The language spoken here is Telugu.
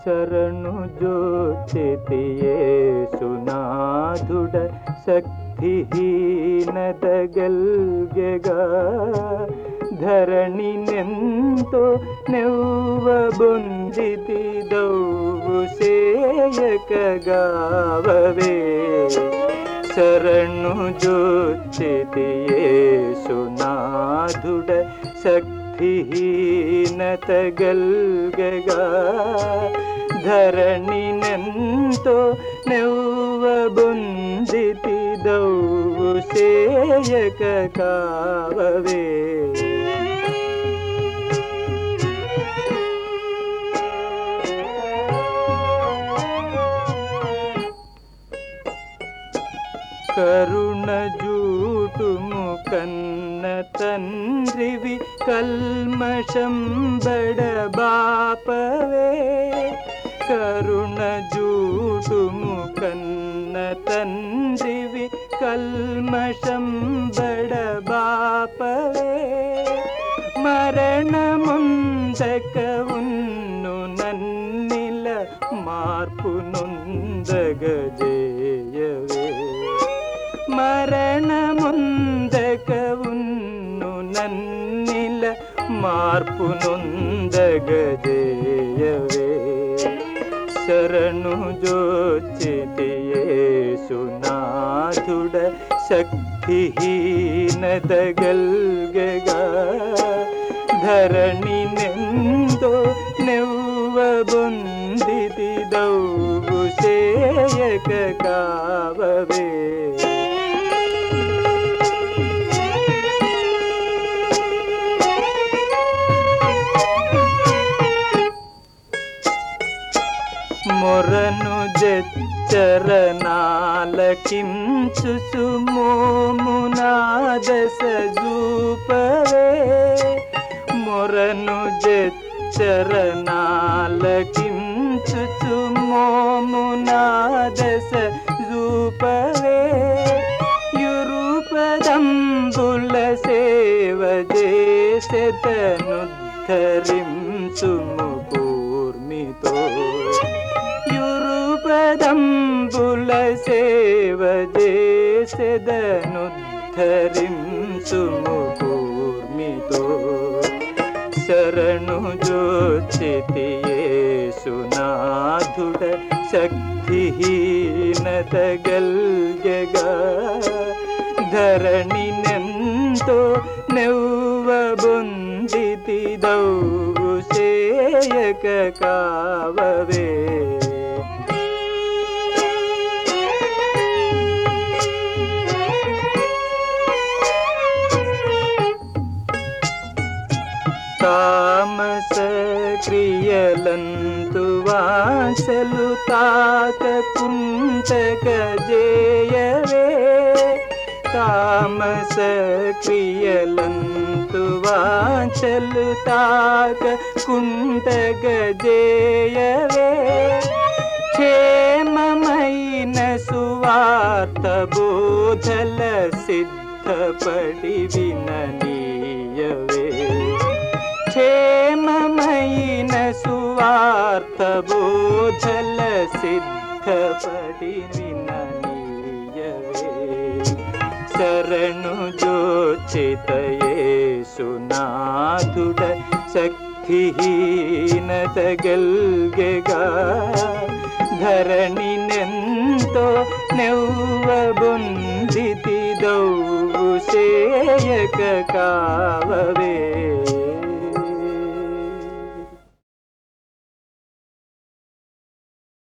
శరణు జోచితియేసునాథుడ శక్తిహీనదగల్గెగా ధరణి నెంతో నెవ్వ బొందితి దౌవు సేయకగావవే శరణు జోచితియేసునాథుడ శక్తిహీనతగల్గగా ధరణి నెంతో నెవ్వ బొందితి దౌవు సేయక కావవే కరుణ జూటుము కన్న తండ్రివి కల్మషం బడబాపవే కరుణ జూటుము కన్న తండ్రివి కల్మషం బడబాపవే మరణముందక ఉన్ను నన్నిల మార్పు నొందగజేయవే మరణముందక ఉన్ను నన్నిల మార్పు నొందగజేయవే శరణు జోచితియేసునాథుడ శక్తిహీనదగల్గగా ధరణి నెందో నెవ్వ బొందితి దౌవు సేయక కావవే మొరను జచ్చరనాలకించు మోమునాదస జూపవే మొరను జచ్చరనాలకించు మోమునాదస జూపవే యురుపదంబుల సేవ చేసెతనుద్ధరించుము కూర్మితో యురుపదంబుల సేవ చేసెదనుద్ధరించుము కూర్మితో శరణు జోచితియేసునాథుడ శక్తిహీనతగల్గగా ధరణి నెంతో నెవ్వ బొందితి దౌవు సేయక కావవే తామస క్రియలంతు వాసలు తాకకుంటక జేయవే తామస క్రియలంతు వాచలు తాక కుంటక జేయవే క్షేమమైన సువార్త బోధల సిద్ధపడి విననీయవే క్షేమమైన సువార్త బోధల సిద్ధపడి విననీయవే శరణు జోచితయేసునాథుడ శక్తిహీనతగల్గెగా ధరణి నెంతో నెవ్వ బొందితి దౌవు సేయక కావవే